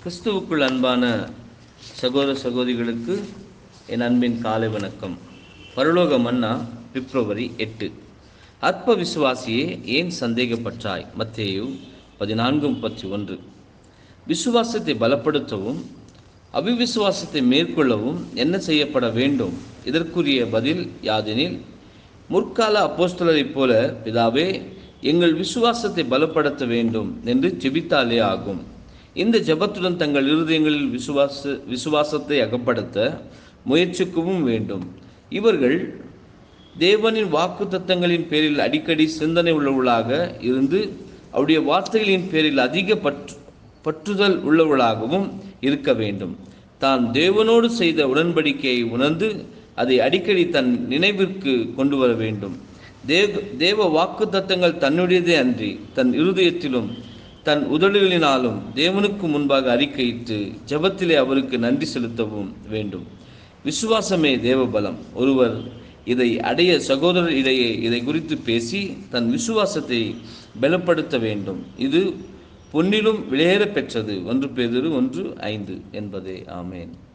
கிறிஸ்துவுக்குள் அன்பான சகோதர சகோதரிகளுக்கு என் அன்பின் காலை வணக்கம் பரலோக மன்னா பிப்ரவரி எட்டு அற்ப விசுவாசியே ஏன் சந்தேகப்பட்டாய் மத்தேயு பதினான்கு முப்பத்தி ஒன்று விசுவாசத்தை பலப்படுத்தவும் அவிவிசுவாசத்தை மேற்கொள்ளவும் என்ன செய்யப்பட வேண்டும் இதற்குரிய பதில் யாதெனில் முற்கால அப்போஸ்தலரைப் போல பிதாவே எங்கள் விசுவாசத்தை பலப்படுத்த வேண்டும் என்று ஜெபித்தாலே ஆகும் இந்த ஜெபத்துடன் தங்கள் இருதயங்களில் விசுவாச விசுவாசத்தை அகப்படுத்த முயற்சிக்கவும் வேண்டும் இவர்கள் தேவனின் வாக்கு தத்தங்களின் பேரில் அடிக்கடி சிந்தனை உள்ளவர்களாக இருந்து அவருடைய வார்த்தைகளின் பேரில் அதிக பற்று பற்றுதல் உள்ளவர்களாகவும் இருக்க வேண்டும் தான் தேவனோடு செய்த உடன்படிக்கையை உணர்ந்து அதை அடிக்கடி தன் நினைவிற்கு கொண்டு வர வேண்டும் தேவ தேவ வாக்கு தத்தங்கள் தன்னுடையதே அன்றி தன் இருதயத்திலும் தன் உதடுகளினாலும் தேவனுக்கு முன்பாக அறிக்கையிட்டு ஜெபத்திலே அவருக்கு நன்றி செலுத்தவும் வேண்டும் விசுவாசமே தேவபலம் ஒருவர் இதை அடைய சகோதரர் இடையே இதை குறித்து பேசி தன் விசுவாசத்தை பலப்படுத்த வேண்டும் இது பொன்னிலும் விளையேற பெற்றது ஒன்று பேதிரு ஒன்று ஐந்து என்பதே ஆமேன்